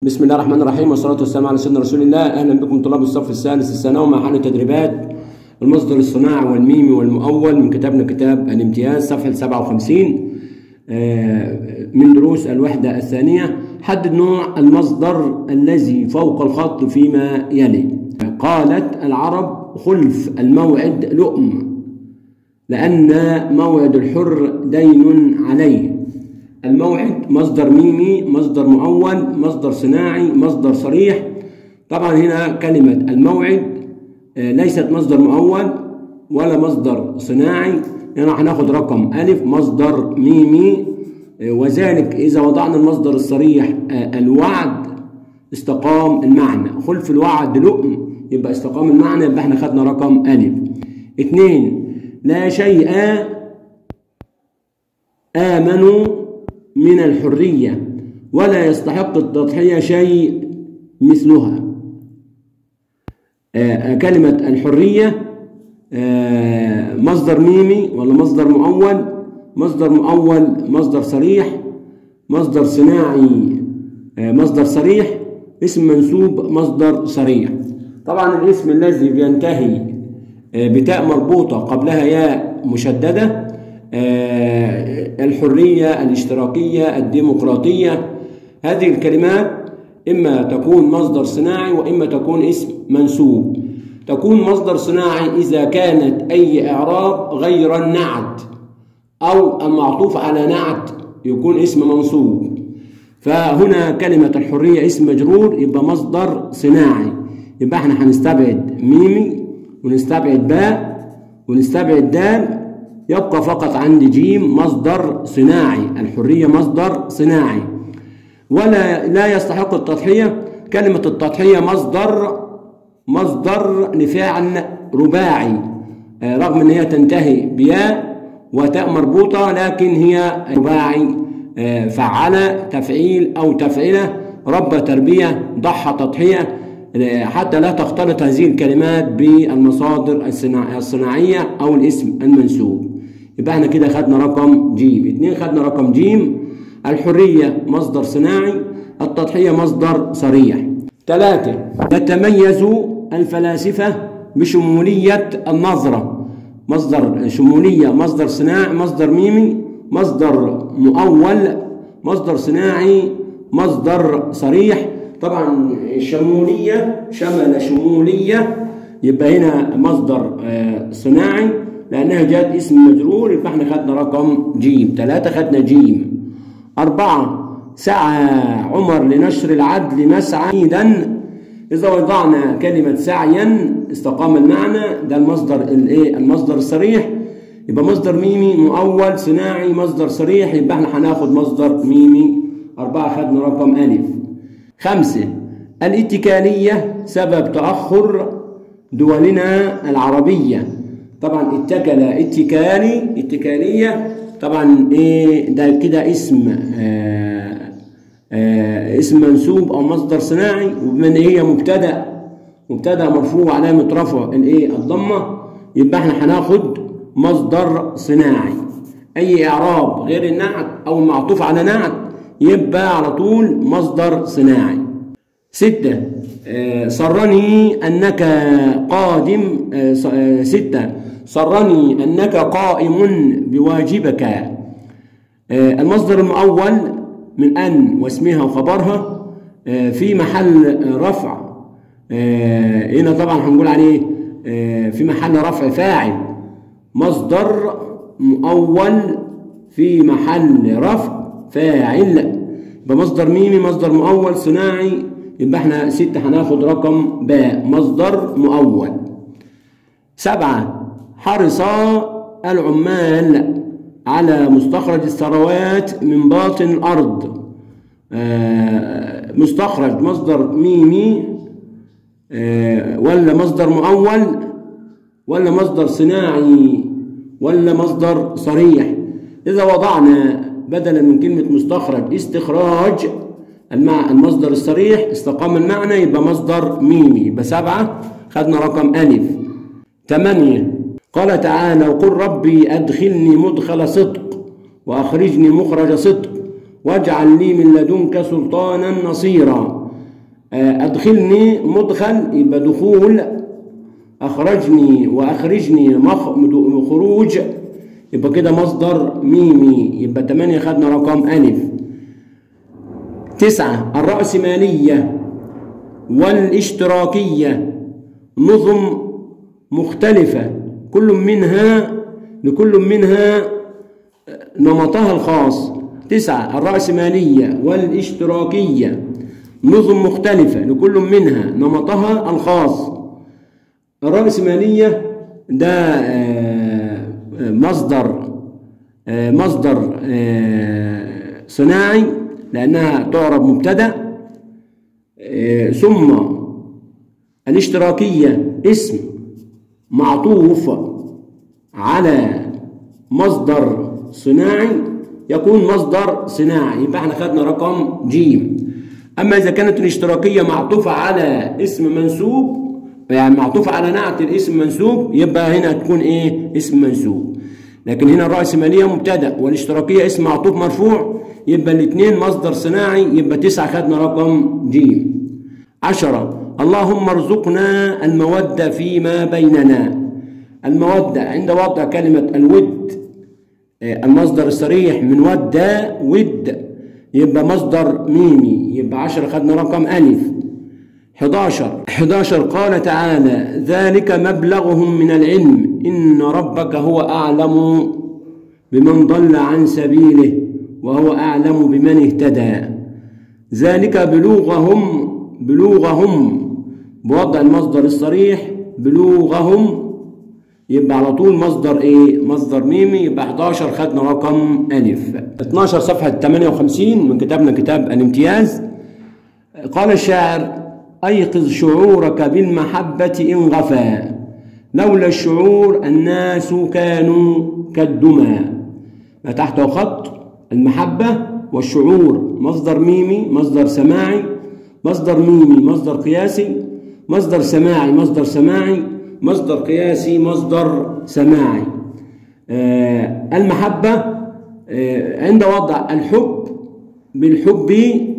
بسم الله الرحمن الرحيم والصلاة والسلام على سيدنا رسول الله أهلا بكم طلاب الصف الثالث الثانوي مع حل تدريبات المصدر الصناعي والميمي والمؤول من كتابنا كتاب الامتياز صفحة 57 آه، من دروس الوحدة الثانية حدد نوع المصدر الذي فوق الخط فيما يلي قالت العرب خلف الموعد لؤم لأن موعد الحر دين عليه الموعد مصدر ميمي مصدر مؤول مصدر صناعي مصدر صريح طبعا هنا كلمة الموعد آه، ليست مصدر مؤول ولا مصدر صناعي هنا هناخد رقم ألف مصدر ميمي آه، وذلك إذا وضعنا المصدر الصريح آه، الوعد استقام المعنى خلف الوعد لؤم يبقى استقام المعنى يبقى احنا خدنا رقم ألف اتنين لا شيء آمنوا من الحرية ولا يستحق التضحية شيء مثلها آه، كلمة الحرية آه، مصدر ميمي ولا مصدر مؤول مصدر مؤول مصدر صريح مصدر صناعي آه، مصدر صريح اسم منسوب مصدر صريح طبعا الاسم الذي بينتهي بتاء مربوطة قبلها ياء مشددة الحرية الاشتراكية الديمقراطية هذه الكلمات إما تكون مصدر صناعي وإما تكون اسم منسوب تكون مصدر صناعي إذا كانت أي إعراب غير النعت أو المعطوف على نعت يكون اسم منصوب فهنا كلمة الحرية اسم مجرور يبقى مصدر صناعي يبقى احنا هنستبعد ميمي ونستبعد باء ونستبعد دال يبقى فقط عندي جيم مصدر صناعي الحرية مصدر صناعي ولا لا يستحق التضحية كلمة التضحية مصدر مصدر لفعل رباعي رغم ان هي تنتهي بياء وتاء مربوطة لكن هي رباعي فعل تفعيل او تفعيله رب تربية ضحى تضحية حتى لا تختلط هذه الكلمات بالمصادر الصناعية او الاسم المنسوب يبقى احنا كده خدنا رقم جيم اتنين خدنا رقم جيم الحرية مصدر صناعي التضحية مصدر صريح ثلاثة يتميز الفلاسفة بشمولية النظرة مصدر شمولية مصدر صناعي مصدر ميمي مصدر مؤول مصدر صناعي مصدر صريح طبعا شمولية شمل شمولية يبقى هنا مصدر صناعي لأنها جاءت اسم مجرور يبقى احنا خدنا رقم جيم ثلاثة خدنا جيم أربعة سعى عمر لنشر العدل مسعى إذا إذا وضعنا كلمة سعيا استقام المعنى ده المصدر الايه المصدر الصريح يبقى مصدر ميمي مؤول صناعي مصدر صريح يبقى احنا هناخد مصدر ميمي أربعة خدنا رقم ألف خمسة الاتكالية سبب تأخر دولنا العربية طبعا اتكل اتكالي اتكالية طبعا ايه ده كده اسم آآ آآ اسم منسوب او مصدر صناعي وبما ان هي مبتدا مبتدا مرفوع علامه رفع الايه الضمه يبقى احنا هناخد مصدر صناعي اي اعراب غير النعت او المعطوف على نعت يبقى على طول مصدر صناعي ستة سرني أنك قادم ستة سرني أنك قائم بواجبك المصدر المؤول من أن واسمها وخبرها في محل رفع هنا طبعا هنقول عليه في محل رفع فاعل مصدر مؤول في محل رفع فاعل يبقى مصدر ميمي مصدر مؤول صناعي يبقى احنا ستة هناخد رقم باء مصدر مؤول سبعة حرص العمال على مستخرج الثروات من باطن الأرض مستخرج مصدر ميمي ولا مصدر مؤول ولا مصدر صناعي ولا مصدر صريح إذا وضعنا بدلا من كلمة مستخرج استخراج المع المصدر الصريح استقام المعنى يبقى مصدر ميمي يبقى سبعة خدنا رقم ألف ثمانية قال تعالى وقل ربي أدخلني مدخل صدق وأخرجني مخرج صدق واجعل لي من لدنك سلطانا نصيرا آه، أدخلني مدخل يبقى دخول أخرجني وأخرجني مخ... خروج يبقى كده مصدر ميمي يبقى 8 خدنا رقم ألف تسعة الرأسمالية والاشتراكية نظم مختلفة كل منها لكل منها نمطها الخاص تسعة الرأسمالية والاشتراكية نظم مختلفة لكل منها نمطها الخاص الرأسمالية ده آه، آه، مصدر آه، مصدر آه، صناعي لأنها تعرب مبتدأ آه، ثم الاشتراكية اسم معطوف على مصدر صناعي يكون مصدر صناعي يبقى احنا خدنا رقم جيم اما اذا كانت الاشتراكيه معطوفه على اسم منسوب يعني معطوفه على نعت الاسم منسوب يبقى هنا تكون ايه اسم منسوب لكن هنا الرأسمالية مبتدأ والاشتراكية اسم معطوف مرفوع يبقى الاثنين مصدر صناعي يبقى تسعة خدنا رقم جيم عشرة اللهم ارزقنا المودة فيما بيننا المودة عند وضع كلمة الود آه، المصدر الصريح من ود ود يبقى مصدر ميمي يبقى عشرة خدنا رقم ألف 11 11 قال تعالى ذلك مبلغهم من العلم إن ربك هو أعلم بمن ضل عن سبيله وهو أعلم بمن اهتدى ذلك بلوغهم بلوغهم بوضع المصدر الصريح بلوغهم يبقى على طول مصدر ايه مصدر ميمي يبقى 11 خدنا رقم الف 12 صفحه 58 من كتابنا كتاب الامتياز قال الشاعر ايقظ شعورك بالمحبه ان غفى لولا الشعور الناس كانوا كالدمى ما تحته خط المحبه والشعور مصدر ميمي مصدر سماعي مصدر ميمي مصدر قياسي مصدر سماعي مصدر سماعي مصدر قياسي مصدر سماعي آه المحبة آه عند وضع الحب بالحب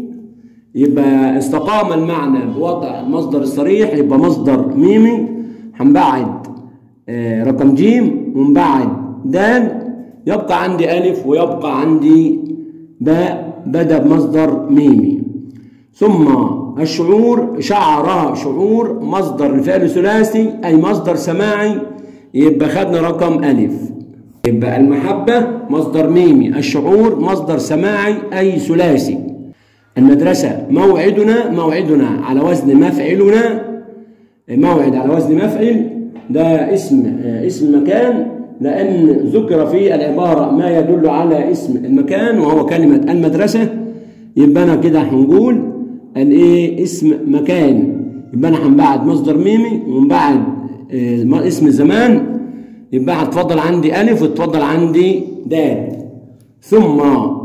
يبقى استقام المعنى بوضع المصدر الصريح يبقى مصدر ميمي هنبعد آه رقم جيم ونبعد دال يبقى عندي ألف ويبقى عندي باء بدأ بمصدر ميمي ثم الشعور شعر شعور مصدر الفعل الثلاثي أي مصدر سماعي يبقى خدنا رقم ألف يبقى المحبة مصدر ميمي الشعور مصدر سماعي أي ثلاثي المدرسة موعدنا موعدنا على وزن مفعلنا موعد على وزن مفعل ده اسم اسم مكان لأن ذكر في العبارة ما يدل على اسم المكان وهو كلمة المدرسة يبقى أنا كده هنقول الايه اسم مكان يبقى انا هنبعد مصدر ميمي ونبعد اه اسم زمان يبقى هتفضل عندي الف وتفضل عندي دال ثم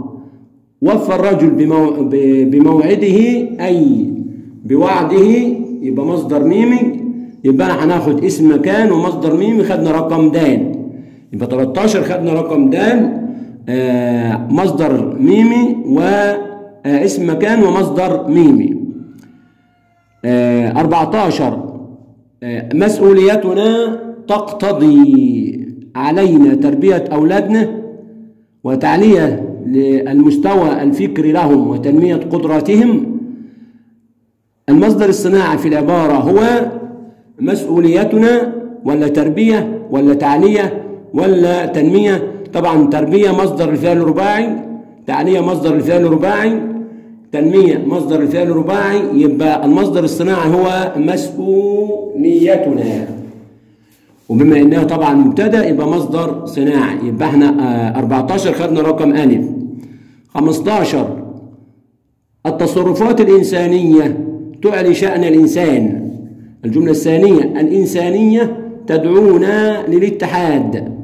وفى الرجل بمو... بموعده اي بوعده يبقى مصدر ميمي يبقى انا هناخد اسم مكان ومصدر ميمي خدنا رقم دال يبقى 13 خدنا رقم دال آه مصدر ميمي و آه اسم مكان ومصدر ميمي آه 14 آه مسؤوليتنا تقتضي علينا تربية أولادنا وتعلية للمستوى الفكري لهم وتنمية قدراتهم المصدر الصناعي في العبارة هو مسؤوليتنا ولا تربية ولا تعلية ولا تنمية طبعا تربية مصدر الفعل الرباعي تعلية مصدر الفعل الرباعي تنمية مصدر الفعل الرباعي يبقى المصدر الصناعي هو مسؤوليتنا وبما انها طبعا مبتدا يبقى مصدر صناعي يبقى احنا 14 خدنا رقم الف 15 التصرفات الانسانيه تعلي شان الانسان الجمله الثانيه الانسانيه تدعونا للاتحاد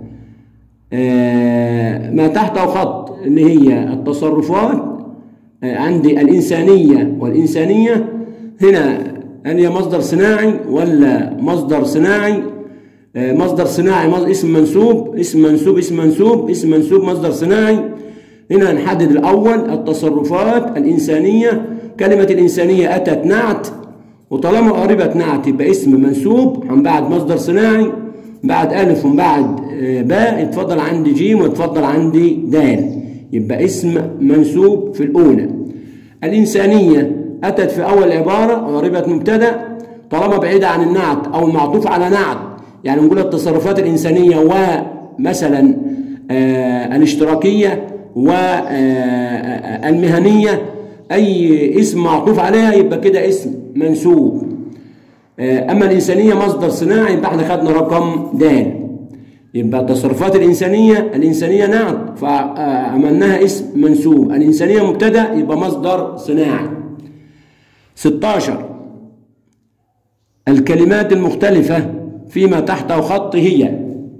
ما تحته خط اللي هي التصرفات عندي الإنسانية والإنسانية هنا هل هي مصدر صناعي ولا مصدر صناعي مصدر صناعي اسم منسوب اسم منسوب اسم منسوب اسم منسوب مصدر صناعي هنا نحدد الأول التصرفات الإنسانية كلمة الإنسانية أتت نعت وطالما قربت نعت يبقى اسم منسوب هنبعد مصدر صناعي بعد ألف وبعد باء يتفضل عندي جيم ويتفضل عندي دال يبقى اسم منسوب في الأولى الإنسانية أتت في أول عبارة وقربت مبتدأ طالما بعيدة عن النعت أو المعطوف على نعت يعني نقول التصرفات الإنسانية ومثلا آه الاشتراكية والمهنية أي اسم معطوف عليها يبقى كده اسم منسوب آه أما الإنسانية مصدر صناعي يبقى احنا خدنا رقم د يبقى التصرفات الإنسانية الإنسانية نعت فعملناها اسم منسوب الإنسانية مبتدأ يبقى مصدر صناعي 16 الكلمات المختلفة فيما تحته خط هي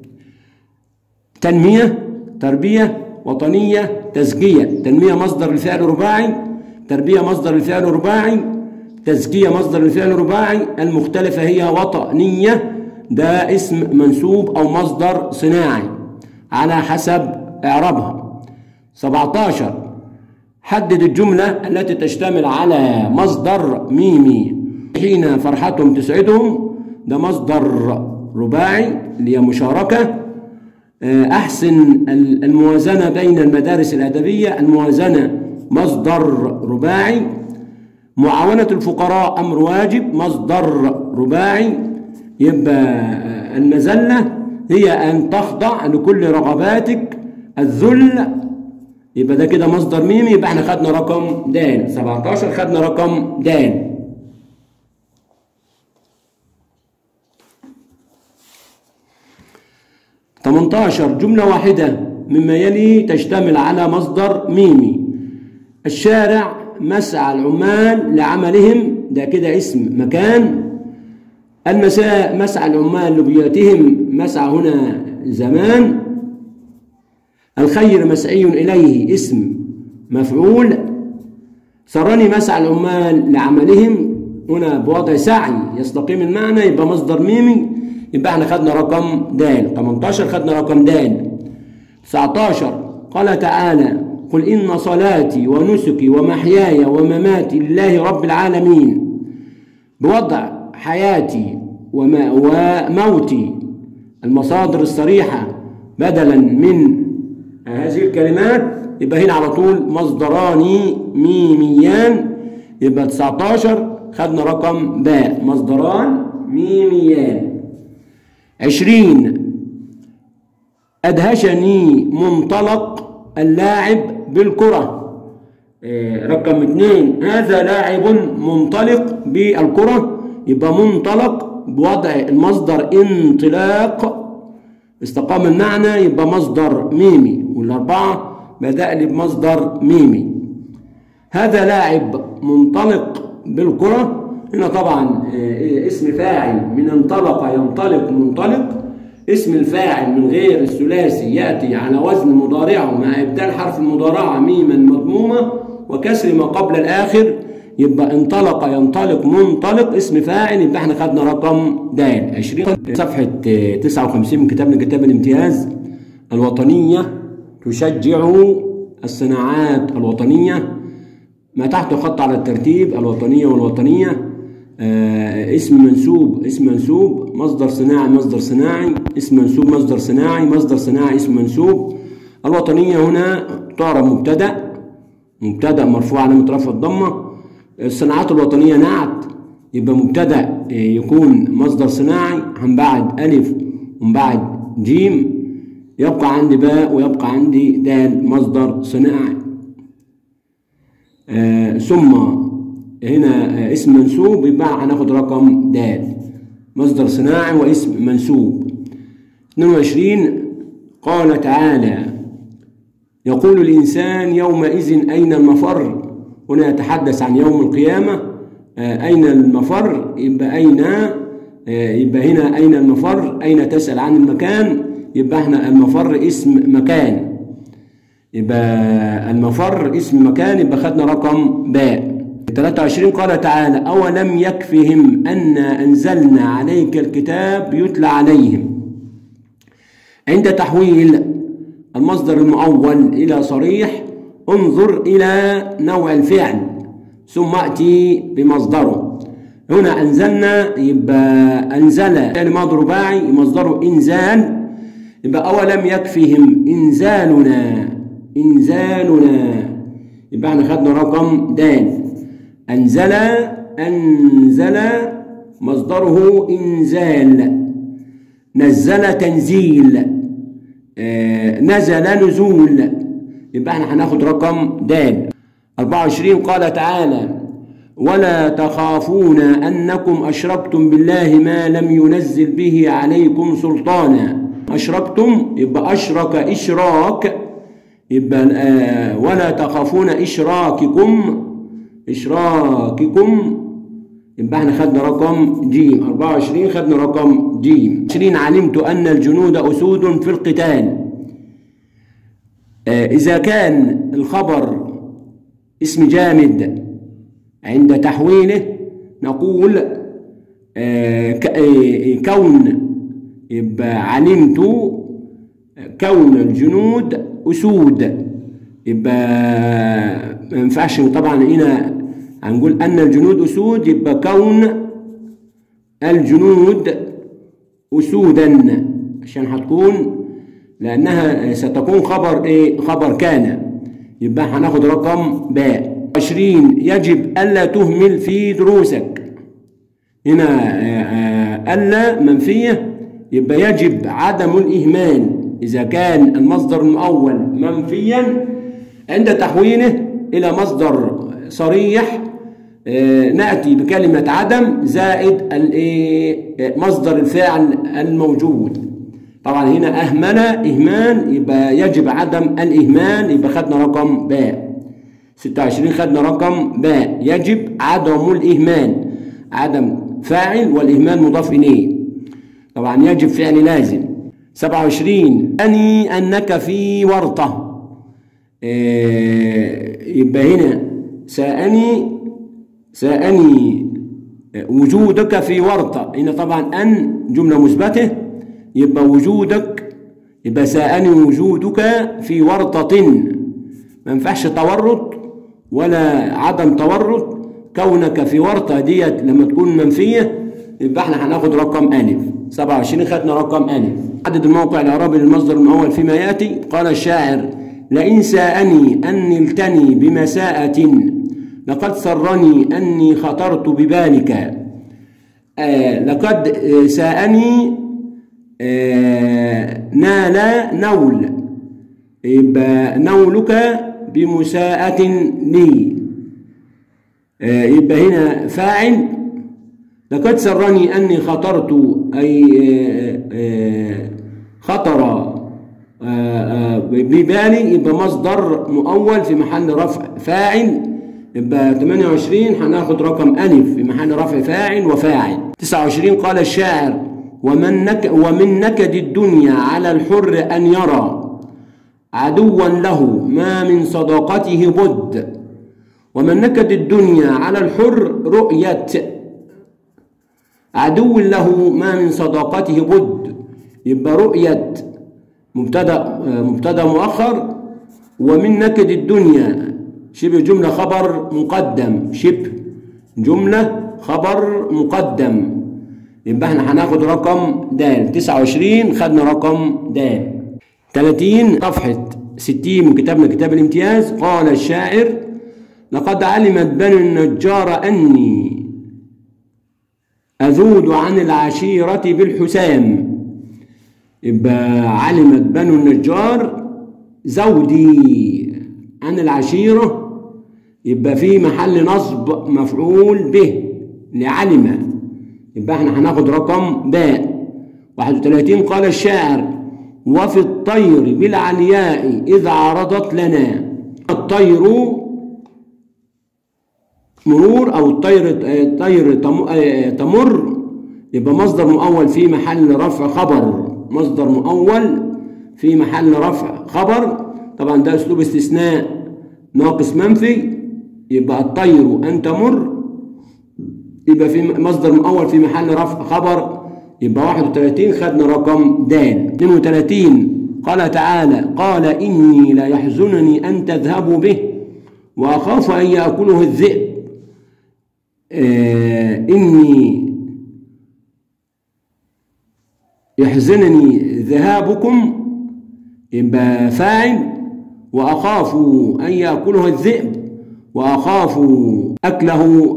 تنمية تربية وطنية تزكية تنمية مصدر الفعل رباعي تربية مصدر الفعل رباعي تزكية مصدر الفعل رباعي المختلفة هي وطنية ده اسم منسوب أو مصدر صناعي على حسب إعرابها 17 حدد الجملة التي تشتمل على مصدر ميمي حين فرحتهم تسعدهم ده مصدر رباعي اللي هي مشاركة أحسن الموازنة بين المدارس الأدبية الموازنة مصدر رباعي معاونة الفقراء أمر واجب مصدر رباعي يبقى المذلة هي أن تخضع لكل رغباتك الذل يبقى ده كده مصدر ميمي يبقى احنا خدنا رقم د 17 خدنا رقم د 18 جملة واحدة مما يلي تشتمل على مصدر ميمي الشارع مسعى العمال لعملهم ده كده اسم مكان المساء مسعى العمال لبيوتهم مسعى هنا زمان الخير مسعي إليه اسم مفعول سرني مسعى العمال لعملهم هنا بوضع سعي يستقيم المعنى يبقى مصدر ميمي يبقى احنا خدنا رقم د 18 خدنا رقم د 19 قال تعالى قل إن صلاتي ونسكي ومحياي ومماتي لله رب العالمين بوضع حياتي وموتي المصادر الصريحة بدلا من هذه الكلمات يبقى هنا على طول مصدران ميميان يبقى 19 خدنا رقم باء مصدران ميميان عشرين أدهشني منطلق اللاعب بالكرة رقم اثنين هذا لاعب منطلق بالكرة يبقى منطلق بوضع المصدر انطلاق استقام المعنى يبقى مصدر ميمي والأربعة بدأ لي بمصدر ميمي هذا لاعب منطلق بالكرة هنا طبعا اسم فاعل من انطلق ينطلق منطلق اسم الفاعل من غير الثلاثي يأتي على وزن مضارعه مع إبدال حرف المضارعة ميما مضمومة وكسر ما قبل الآخر يبقى انطلق ينطلق منطلق اسم فاعل يبقى احنا خدنا رقم د 20 صفحة 59 من كتابنا كتاب الامتياز الوطنية تشجع الصناعات الوطنية ما تحت خط على الترتيب الوطنية والوطنية آه اسم منسوب اسم منسوب مصدر صناعي مصدر صناعي اسم منسوب مصدر صناعي مصدر صناعي اسم منسوب الوطنية هنا تعرب مبتدأ مبتدأ مرفوع علامة رفع الضمة الصناعات الوطنية نعت يبقى مبتدأ يكون مصدر صناعي هنبعد ألف ومبعد جيم يبقى عندي باء ويبقى عندي دال مصدر صناعي آه ثم هنا آه اسم منسوب يبقى هناخد رقم د مصدر صناعي واسم منسوب 22 قال تعالى يقول الإنسان يومئذ أين المفر هنا يتحدث عن يوم القيامة آه أين المفر يبقى أين يبقى هنا أين المفر أين تسأل عن المكان يبقى احنا المفر اسم مكان يبقى المفر اسم مكان يبقى خدنا رقم باء 23 قال تعالى أولم يكفهم أن أنزلنا عليك الكتاب يتلى عليهم عند تحويل المصدر المؤول إلى صريح انظر إلى نوع الفعل ثم أتي بمصدره هنا أنزلنا يبقى أنزل يعني ماضي رباعي مصدره إنزال يبقى أولم يكفيهم إنزالنا إنزالنا يبقى احنا خدنا رقم د أنزل أنزل مصدره إنزال نزل تنزيل آه نزل نزول يبقى احنا هناخد رقم د 24 قال تعالى ولا تخافون أنكم أشركتم بالله ما لم ينزل به عليكم سلطانا أشركتم يبقى أشرك إشراك يبقى آه ولا تخافون إشراككم إشراككم يبقى احنا خدنا رقم ج 24 خدنا رقم ج 20 علمت أن الجنود أسود في القتال آه إذا كان الخبر اسم جامد عند تحويله نقول آه كون يبقى علمت كون الجنود أسود يبقى ما ينفعش طبعا هنا هنقول أن الجنود أسود يبقى كون الجنود أسودا عشان هتكون لأنها ستكون خبر إيه؟ خبر كان يبقى هناخد رقم باء 20 يجب ألا تهمل في دروسك هنا ألا منفية يبقى يجب عدم الإهمال إذا كان المصدر المؤول منفيا عند تحويله إلى مصدر صريح نأتي بكلمة عدم زائد مصدر الفاعل الموجود طبعا هنا أهمل إهمال يبقى يجب عدم الإهمال يبقى خدنا رقم باء 26 خدنا رقم باء يجب عدم الإهمال عدم فاعل والإهمال مضاف إليه طبعا يجب فعل لازم 27 أني أنك في ورطة إيه يبقى هنا سأني سأني وجودك في ورطة هنا طبعا أن جملة مثبتة يبقى وجودك يبقى سأني وجودك في ورطة ما ينفعش تورط ولا عدم تورط كونك في ورطة ديت لما تكون منفية يبقى احنا هناخد رقم ألف 27 خدنا رقم ألف عدد الموقع الإعرابي للمصدر المؤول فيما يأتي قال الشاعر لئن ساءني أن نلتني بمساءة لقد سرني أني خطرت ببالك آه لقد ساءني آه نال نول يبقى نولك بمساءة لي آه يبقى هنا فاعل لقد سرني أني خطرت أي خطر ببالي يبقى مصدر مؤول في محل رفع فاعل يبقى 28 هناخد رقم ألف في محل رفع فاعل وفاعل 29 قال الشاعر ومن, نك ومن نكد الدنيا على الحر أن يرى عدوا له ما من صداقته بد ومن نكد الدنيا على الحر رؤية عدو له ما من صداقته بد يبقى رؤية مبتدا مبتدا مؤخر ومن نكد الدنيا شبه جملة خبر مقدم شبه جملة خبر مقدم يبقى احنا هناخد رقم د 29 خدنا رقم د 30 صفحة 60 من كتابنا كتاب الامتياز قال الشاعر لقد علمت بنو النجار أني أذود عن العشيرة بالحسام يبقى علمت بنو النجار زودي عن العشيرة يبقى في محل نصب مفعول به لعلم يبقى احنا هناخد رقم باء 31 قال الشاعر وفي الطير بالعلياء إذا عرضت لنا الطير مرور أو الطير الطير تمر يبقى مصدر مؤول في محل رفع خبر مصدر مؤول في محل رفع خبر طبعا ده أسلوب استثناء ناقص منفي يبقى الطير أن تمر يبقى في مصدر مؤول في محل رفع خبر يبقى 31 خدنا رقم د 32 قال تعالى قال إني لا يحزنني أن تذهبوا به وأخاف أن يأكله الذئب آه إني يحزنني ذهابكم يبقى فاعل وأخاف أن يأكله الذئب وأخاف أكله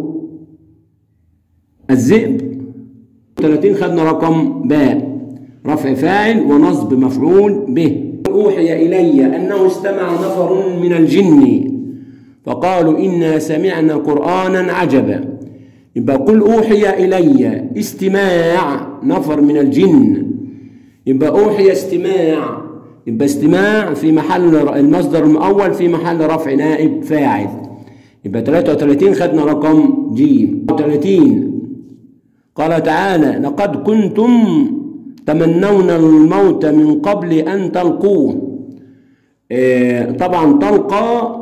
الذئب 30 خدنا رقم باء رفع فاعل ونصب مفعول به أوحي إلي أنه استمع نفر من الجن فقالوا إنا سمعنا قرآنا عجبا يبقى قل أوحي إلي استماع نفر من الجن يبقى أوحي استماع يبقى استماع في محل المصدر المؤول في محل رفع نائب فاعل يبقى 33 خدنا رقم جيم 30 قال تعالى لقد كنتم تمنون الموت من قبل أن تلقوه إيه طبعا تلقى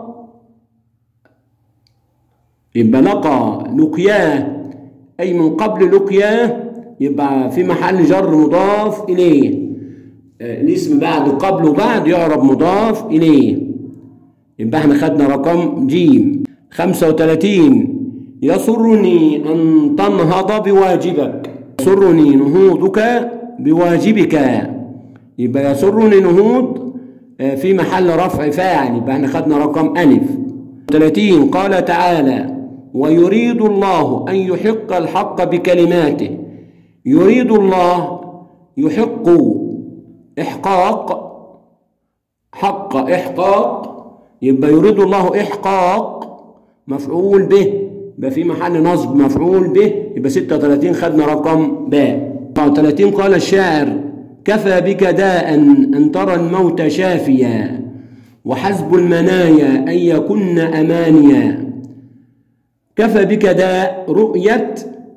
يبقى لقى لقياه أي من قبل لقياه يبقى في محل جر مضاف إليه إيه الاسم بعد قبل وبعد يعرب مضاف إليه يبقى احنا خدنا رقم جيم 35 يسرني أن تنهض بواجبك يسرني نهوضك بواجبك يبقى يسرني نهوض في محل رفع فاعل يبقى احنا خدنا رقم ألف 30 قال تعالى ويريد الله أن يحق الحق بكلماته يريد الله يحق إحقاق حق إحقاق يبقى يريد الله إحقاق مفعول به يبقى في محل نصب مفعول به يبقى 36 خدنا رقم باء 34 قال الشاعر كفى بك داء أن ترى الموت شافيا وحسب المنايا أن يكن أمانيا كفى بك داء رؤية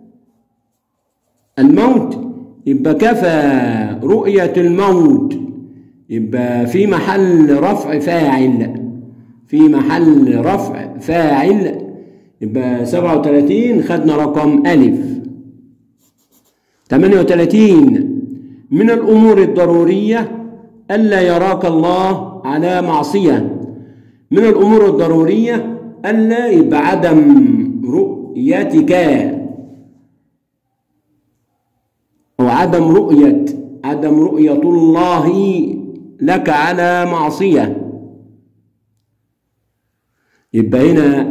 الموت يبقى كفى رؤية الموت يبقى في محل رفع فاعل في محل رفع فاعل يبقى 37 خدنا رقم ألف 38 من الأمور الضرورية ألا يراك الله على معصية من الأمور الضرورية ألا يبقى عدم رؤيتك أو عدم رؤية عدم رؤية الله لك على معصية يبقى هنا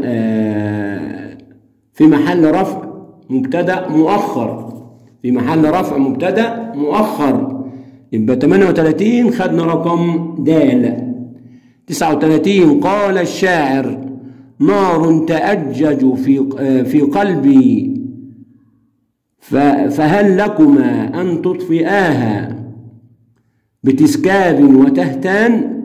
في محل رفع مبتدا مؤخر في محل رفع مبتدا مؤخر يبقى 38 خدنا رقم دال 39 قال الشاعر نار تأجج في في قلبي فهل لكما أن تطفئاها بتسكاب وتهتان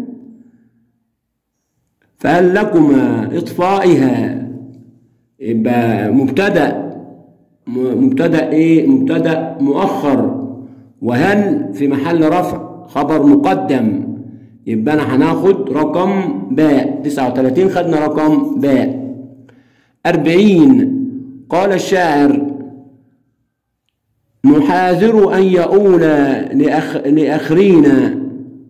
فهل لكما إطفائها يبقى مبتدأ مبتدأ إيه مبتدأ مؤخر وهل في محل رفع خبر مقدم يبقى أنا هناخد رقم باء 39 خدنا رقم باء 40 قال الشاعر نحاذر أن يؤول لأخ لأخرينا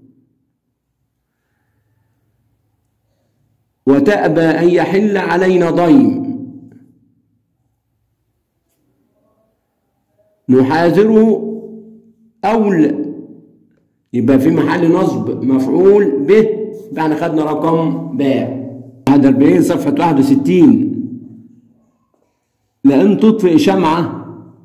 وتأبى أن يحل علينا ضيم نحاذر أول يبقى في محل نصب مفعول به بعد خدنا رقم باء 41 صفحة 61 لأن تطفئ شمعة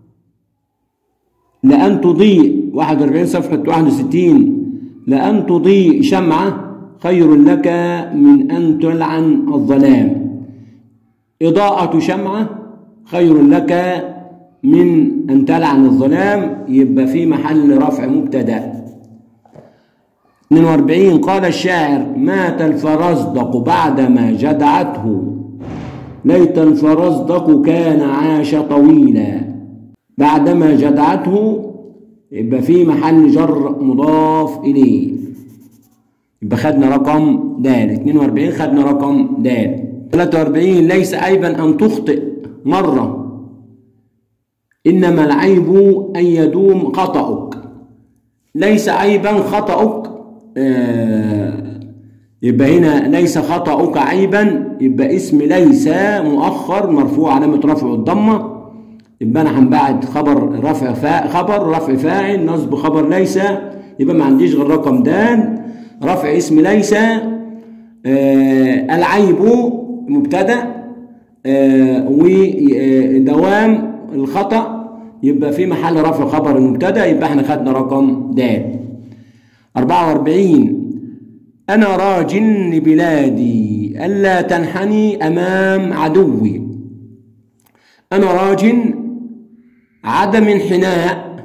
لأن تضيء 41 صفحة 61 لأن تضيء شمعة خير لك من أن تلعن الظلام إضاءة شمعة خير لك من أن تلعن الظلام يبقى في محل رفع مبتدأ 42 قال الشاعر مات الفرزدق بعدما جدعته ليت الفرزدق كان عاش طويلا بعدما جدعته يبقى في محل جر مضاف إليه يبقى خدنا رقم د 42 خدنا رقم د 43 ليس عيبا أن تخطئ مرة إنما العيب أن يدوم خطأك ليس عيبا خطأك آه يبقى هنا ليس خطأك عيبا يبقى اسم ليس مؤخر مرفوع علامة رفع الضمة يبقى أنا هنبعد خبر رفع فا خبر رفع فاعل نصب خبر ليس يبقى ما عنديش غير رقم د رفع اسم ليس آه العيب مبتدأ آه ودوام الخطأ يبقى في محل رفع خبر المبتدأ يبقى احنا خدنا رقم د 44 أنا راج لبلادي ألا تنحني أمام عدوي أنا راج عدم انحناء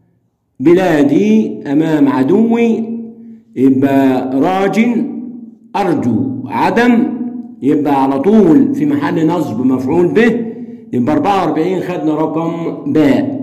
بلادي أمام عدوي يبقى راج أرجو عدم يبقى على طول في محل نصب مفعول به يبقى 44 خدنا رقم باء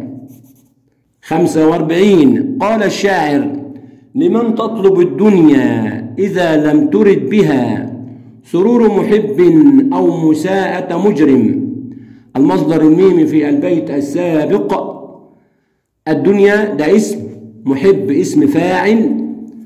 45 قال الشاعر لمن تطلب الدنيا إذا لم ترد بها سرور محب أو مساءة مجرم المصدر الميمي في البيت السابق الدنيا ده اسم محب اسم فاعل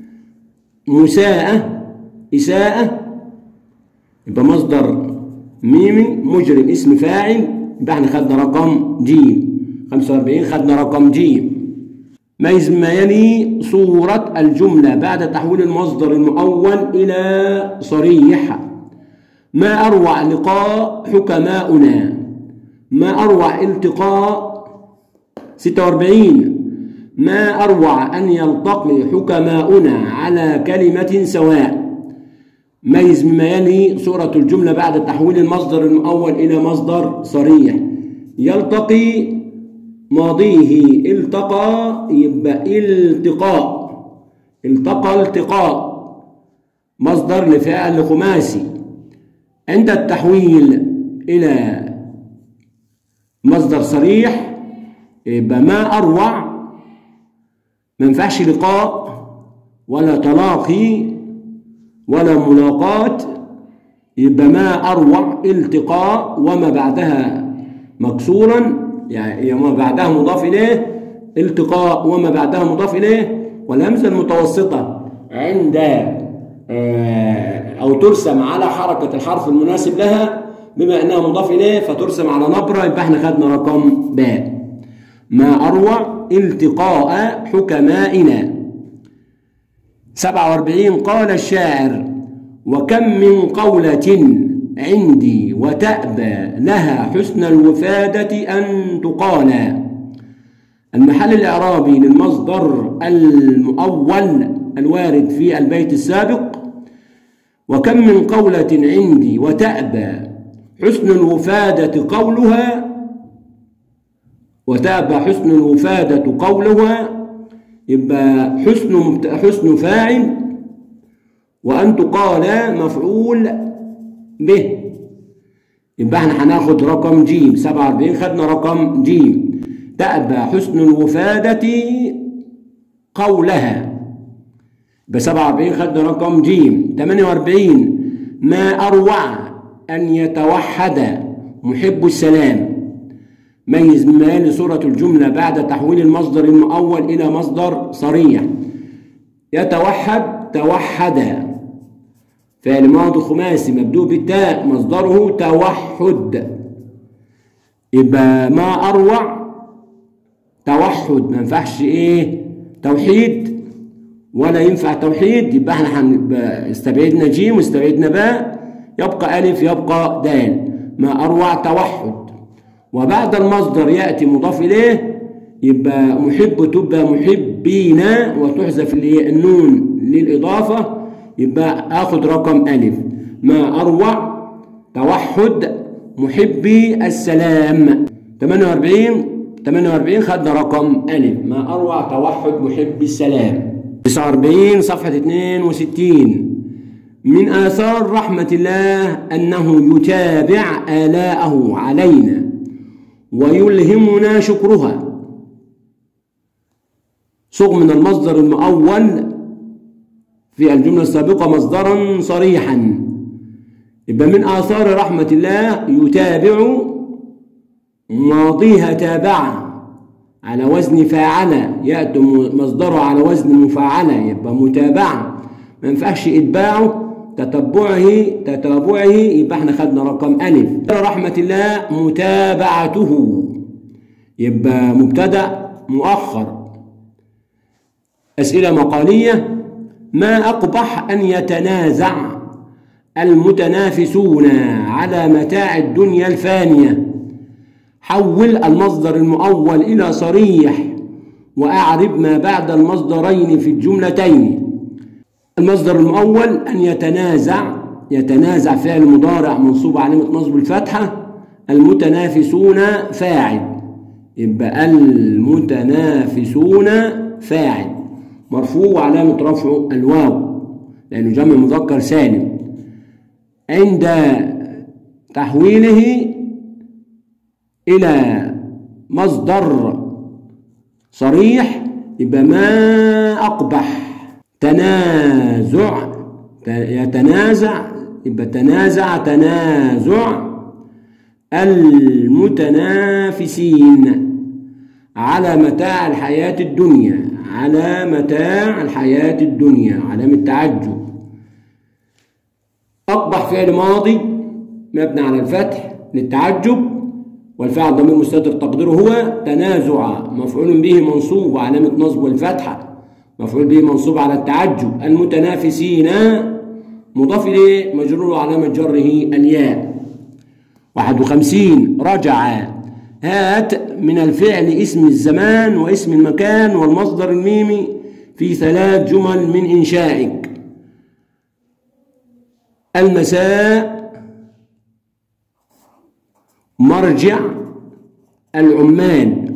مساءة إساءة يبقى مصدر ميمي مجرم اسم فاعل يبقى احنا خدنا رقم جيم 45 خدنا رقم جيم ميز ما يلي صورة الجملة بعد تحويل المصدر المؤول إلى صريح ما أروع لقاء حكماؤنا ما أروع التقاء 46 ما أروع أن يلتقي حكماؤنا على كلمة سواء ميز مما يلي صورة الجملة بعد تحويل المصدر المؤول إلى مصدر صريح يلتقي ماضيه التقى يبقى التقاء التقى التقاء مصدر لفعل خماسي عند التحويل إلى مصدر صريح يبقى ما أروع ما ينفعش لقاء ولا تلاقي ولا ملاقاة يبقى ما أروع التقاء وما بعدها مكسورا يعني ما بعدها مضاف إليه التقاء وما بعدها مضاف إليه والهمزة المتوسطة عند أو ترسم على حركة الحرف المناسب لها بما أنها مضاف إليه فترسم على نبرة يبقى احنا خدنا رقم باء ما أروع التقاء حكمائنا 47 قال الشاعر وكم من قولة عندي وتأبى لها حسن الوفادة أن تقال المحل الإعرابي للمصدر المؤول الوارد في البيت السابق وكم من قولة عندي وتأبى حسن الوفادة قولها وتأبى حسن الوفادة قولها يبقى حسن حسن فاعل وأن تقال مفعول به يبقى احنا هناخد رقم جيم 47 خدنا رقم جيم تأبى حسن الوفادة قولها يبقى 47 خدنا رقم جيم 48 ما أروع أن يتوحد محب السلام ميز ما لصورة الجملة بعد تحويل المصدر المؤول إلى مصدر صريح يتوحد توحد فعل ماضي خماسي مبدوء بالتاء مصدره توحد يبقى ما أروع توحد ما ينفعش إيه توحيد ولا ينفع توحيد يبقى احنا استبعدنا جيم واستبعدنا باء يبقى ألف يبقى دال ما أروع توحد وبعد المصدر يأتي مضاف إليه يبقى محب تبقى محبين وتحذف النون للإضافة يبقى آخد رقم ألف ما أروع توحد محبي السلام 48 48 خدنا رقم ألف ما أروع توحد محبي السلام 49 صفحة 62 من آثار رحمة الله أنه يتابع آلاءه علينا ويلهمنا شكرها صغ من المصدر المؤول في الجملة السابقة مصدرا صريحا يبقى من آثار رحمة الله يتابع ماضيها تابع على وزن فاعل يأتي مصدره على وزن مفاعلة يبقى متابعة ما ينفعش إتباعه تتبعه تتابعه يبقى احنا خدنا رقم ألف رحمة الله متابعته يبقى مبتدأ مؤخر أسئلة مقالية ما أقبح أن يتنازع المتنافسون على متاع الدنيا الفانية حول المصدر المؤول إلى صريح وأعرب ما بعد المصدرين في الجملتين المصدر المؤول أن يتنازع يتنازع فعل مضارع منصوب علامة نصب الفتحة المتنافسون فاعل يبقى المتنافسون فاعل مرفوع علامة رفعه الواو لأنه جمع مذكر سالم عند تحويله إلى مصدر صريح يبقى ما أقبح تنازع يتنازع يبقى تنازع تنازع المتنافسين على متاع الحياة الدنيا على متاع الحياة الدنيا علامة تعجب أقبح فعل ماضي مبني على الفتح للتعجب والفعل ضمير مستتر تقديره هو تنازع مفعول به منصوب وعلامة نصب الفتحة مفعول به منصوب على التعجب المتنافسين مضاف إليه مجرور وعلامة جره الياء 51 رجع هات من الفعل اسم الزمان واسم المكان والمصدر الميمي في ثلاث جمل من إنشائك المساء مرجع العمال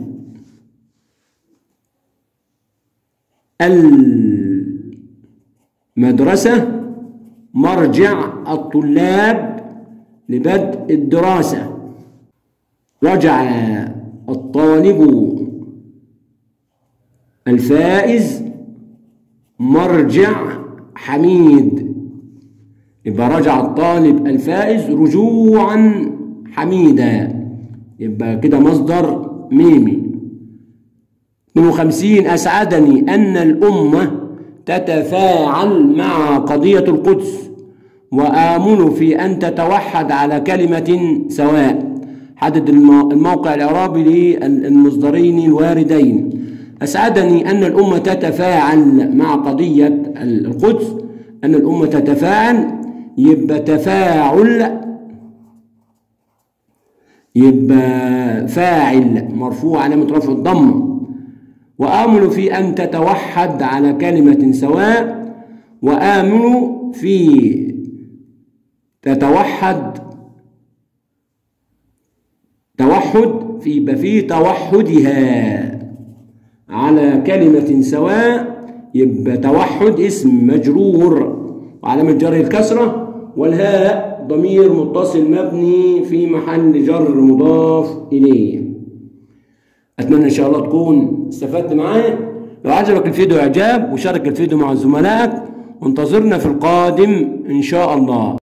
المدرسة مرجع الطلاب لبدء الدراسة رجع الطالب الفائز مرجع حميد يبقى رجع الطالب الفائز رجوعا حميدا يبقى كده مصدر ميمي 52 أسعدني أن الأمة تتفاعل مع قضية القدس وآمل في أن تتوحد على كلمة سواء حدد الموقع الإعرابي للمصدرين الواردين أسعدني أن الأمة تتفاعل مع قضية القدس أن الأمة تتفاعل يبقى تفاعل يبقى فاعل مرفوع علامة رفع الضم وآمل في أن تتوحد على كلمة سواء وآمل في تتوحد توحد في يبقى في توحدها على كلمة سواء يبقى توحد اسم مجرور وعلامة جره الكسرة والهاء ضمير متصل مبني في محل جر مضاف إليه أتمنى إن شاء الله تكون استفدت معايا لو عجبك الفيديو إعجاب وشارك الفيديو مع زملائك وانتظرنا في القادم إن شاء الله